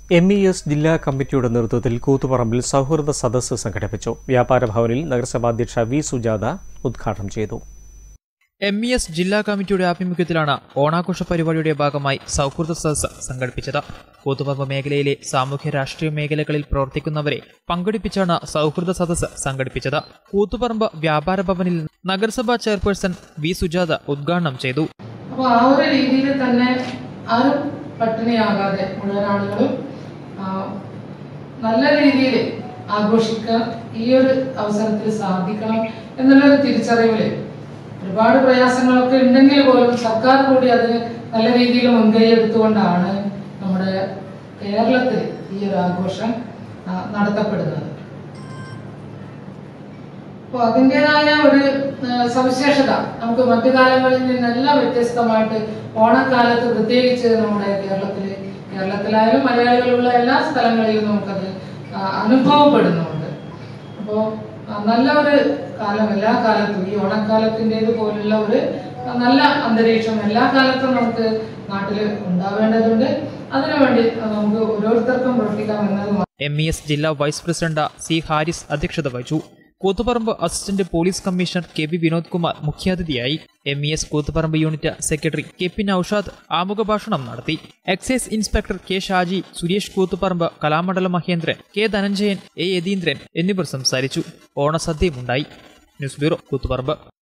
M E S ജില്ലാ കമ്മിറ്റിയുടെ നേതൃത്വത്തിൽ കൂത്തുപറമ്പിൽ സൗഹൃദ സദസ്സ് സംഘടിപ്പിച്ചു വ്യാപാര ഭവനിൽ നഗരസഭാ അധ്യക്ഷ വി സുജാത ഉദ്ഘാടനം ചെയ്തു എം ഇ എസ് ജില്ലാ കമ്മിറ്റിയുടെ ആഭിമുഖ്യത്തിലാണ് ഓണാഘോഷ പരിപാടിയുടെ ഭാഗമായി സൗഹൃദ സദസ്സ് സംഘടിപ്പിച്ചത് കൂത്തുപറമ്പ് മേഖലയിലെ സാമൂഹ്യ രാഷ്ട്രീയ മേഖലകളിൽ പ്രവർത്തിക്കുന്നവരെ പങ്കെടുപ്പിച്ചാണ് സൗഹൃദ സദസ്സ് സംഘടിപ്പിച്ചത് കൂത്തുപറമ്പ് വ്യാപാര ഭവനിൽ നഗരസഭാ ചെയർപേഴ്സൺ വി സുജാത ഉദ്ഘാടനം ചെയ്തു അപ്പോൾ ആ ഒരു രീതിയിൽ തന്നെ ആരും പട്ടിണിയാകാതെ മുഴുവൻ ആളുകളും ആ, നല്ല രീതിയിൽ ആഘോഷിക്കാൻ ഈ ഒരു അവസരത്തിൽ സാധിക്കണം എന്നുള്ളൊരു തിരിച്ചറിവില് ഒരുപാട് പ്രയാസങ്ങളൊക്കെ ഉണ്ടെങ്കിൽ പോലും സർക്കാർ കൂടി അതിന് നല്ല രീതിയിൽ മുൻകൈ എടുത്തുകൊണ്ടാണ് നമ്മുടെ കേരളത്തിൽ ഈ ഒരു ആഘോഷം ആ, നടത്തപ്പെടുന്നത് അപ്പോൾ അതിൻ്റെതായ ഒരു ആ, സവിശേഷത നമുക്ക് മറ്റു കാലങ്ങളിൽ നിന്നെല്ലാം വ്യത്യസ്തമായിട്ട് ഓണക്കാലത്ത് പ്രത്യേകിച്ച് നമ്മുടെ കേരളത്തിൽ കേരളത്തിലായാലും മലയാളികളുള്ള എല്ലാ സ്ഥലങ്ങളിലും നമുക്കത് ആ, അനുഭവപ്പെടുന്നുണ്ട് അപ്പോൾ നല്ല ഒരു കാലം എല്ലാ കാലത്തും ഈ ഓണക്കാലത്തിൻ്റെത് പോലുള്ള ഒരു ആ, നല്ല അന്തരീക്ഷം എല്ലാ കാലത്തും നമുക്ക് നാട്ടിൽ ഉണ്ടാവേണ്ടതുണ്ട് അതിനുവേണ്ടി ആ, നമുക്ക് ഓരോരുത്തർക്കും പ്രവർത്തിക്കാം എന്നത് എം ഇ എസ് ജില്ലാ വൈസ് പ്രസിഡന്റ് സി ഹാരിസ് അധ്യക്ഷത വഹിച്ചു Koothuparamba assistant police commissioner K V Vinod Kumar മുഖ്യാതിഥിയായി M E S Koothuparamba unit secretary K P Noushad ആമുഖ ഭാഷണം നടത്തി excise inspector K Shaji Suresh Koothuparamba Kalamandalam Mahendran K Dhananjayan A Yatheendran എന്നിവർ സംസാരിച്ചു ഓണസദ്യയുമുണ്ടായി ന്യൂസ് ബ്യൂറോ കൂത്തുപറമ്പ്